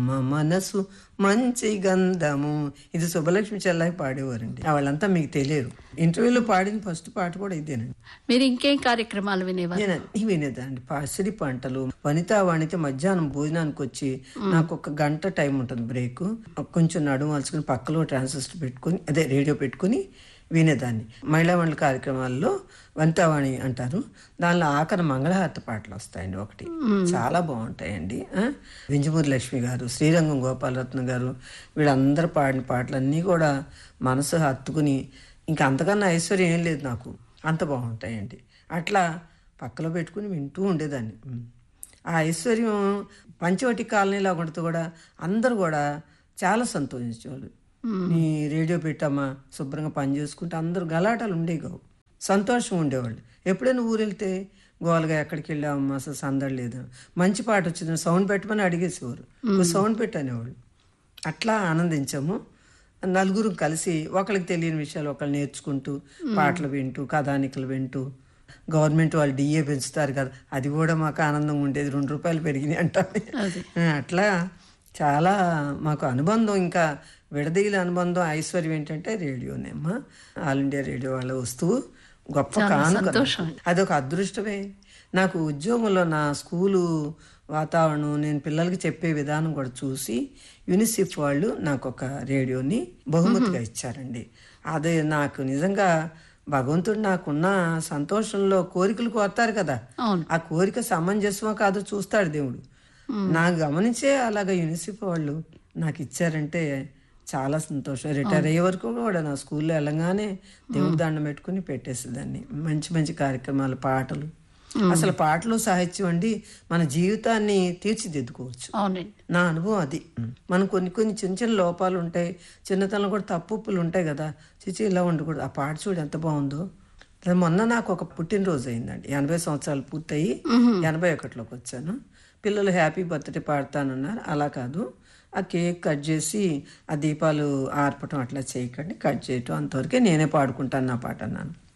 మా మనసు మంచి గంధము ఇది సుబ్బలక్ష్మి చెల్లాయి పాడేవారండి వాళ్ళంతా మీకు తెలియదు ఇంటర్వ్యూలో పాడిన ఫస్ట్ పాట కూడా ఇదేనండి మీరు ఇంకేం కార్యక్రమాలు వినేవారు నేను అన్ని వినేదాన్ని పసిడి పంటలు వనితా వాణితే మధ్యాహ్నం భోజనానికి వచ్చి నాకు ఒక గంట టైం ఉంటుంది బ్రేక్ కొంచెం నడుము వలుచుకుని పక్కలో ట్రాన్సిస్టర్ పెట్టుకుని అదే రేడియో పెట్టుకుని వినేదాన్ని మహిళా మండలి కార్యక్రమాల్లో వనితావాణి అంటారు దానిలో ఆఖరి మంగళహారతి పాటలు వస్తాయండి ఒకటి చాలా బాగుంటాయండి ఆ? వింజమూరి లక్ష్మి గారు శ్రీరంగం గోపాలరత్న గారు వీళ్ళందరూ పాడిన పాటలన్నీ కూడా మనసు హత్తుకుని ఇంకా అంతకన్నా ఐశ్వర్యం ఏం లేదు నాకు అంత బాగుంటాయండి అట్లా పక్కలో పెట్టుకుని వింటూ ఉండేదాన్ని ఉమ్. ఆ ఐశ్వర్యం పంచవటి కాలనీలో ఉండదు కూడా అందరూ కూడా చాలా సంతోషించేవాళ్ళు నీ రేడియో పెట్టామా శుభ్రంగా పని చేసుకుంటే అందరూ గలాటాలు ఉండేవి కావు సంతోషం ఉండేవాళ్ళు ఎప్పుడైనా ఊరు వెళ్తే గోలుగా ఎక్కడికి వెళ్ళామమ్మా అసలు సందడి లేదు మంచి పాట వచ్చింది సౌండ్ పెట్టమని అడిగేసేవారు "ఓ సౌండ్ పెట్టనేవాళ్ళు అట్లా ఆనందించాము నలుగురు కలిసి ఒకరికి తెలియని విషయాలు ఒకళ్ళు నేర్చుకుంటూ పాటలు వింటూ కథానికలు వింటూ గవర్నమెంట్ వాళ్ళు డిఏ పెంచుతారు కదా అది కూడా మాకు ఆనందంగా ఉండేది రెండు రూపాయలు పెరిగినాయి అంటారు అట్లా చాలా మాకు అనుబంధం ఇంకా విడదీల అనుబంధం ఐశ్వర్యం ఏంటంటే రేడియోనే అమ్మా ఆల్ ఇండియా రేడియో వాళ్ళ వస్తువు గొప్ప కానుక సంతోషం. అదొక అదృష్టమే నాకు ఉద్యోగంలో నా స్కూలు వాతావరణం నేను పిల్లలకి చెప్పే విధానం కూడా చూసి యూనిసెఫ్ వాళ్ళు నాకు ఒక రేడియోని బహుమతిగా ఇచ్చారండి అదే నాకు నిజంగా భగవంతుడు నాకున్న సంతోషంలో కోరికలు కోరుతారు కదా అవును ఆ కోరిక సమంజసమో కాదో చూస్తాడు దేవుడు నాకు గమనించే అలాగ యూనిసెఫ్ వాళ్ళు నాకు ఇచ్చారంటే చాలా సంతోషం రిటైర్ అయ్యే వరకు కూడా నా స్కూల్లో వెళ్ళగానే దేవుడి దండం పెట్టుకుని పెట్టేసేదాన్ని మంచి మంచి కార్యక్రమాలు పాటలు అసలు పాటలు సాహిత్యం అండి మన జీవితాన్ని తీర్చిదిద్దుకోవచ్చు అవునండి నా అనుభవం అది మనం కొన్ని కొన్ని చిన్న చిన్న లోపాలు ఉంటాయి చిన్నతనంలో కూడా తప్పులు ఉంటాయి కదా చిచి ఇలా ఉండకూడదు ఆ పాట చూడు ఎంత బాగుందో అది మొన్న నాకు ఒక పుట్టినరోజు అయిందండి ఎనభై సంవత్సరాలు పూర్తయి ఎనభై ఒకటిలోకి వచ్చాను పిల్లలు హ్యాపీ బర్త్డే పాడతానన్నారు అలా కాదు ఆ కేక్ కట్ చేసి ఆ దీపాలు ఆర్పటం అట్లా చేయకండి కట్ చేయటం అంతవరకే నేనే పాడుకుంటాను నా పాట అన్నాను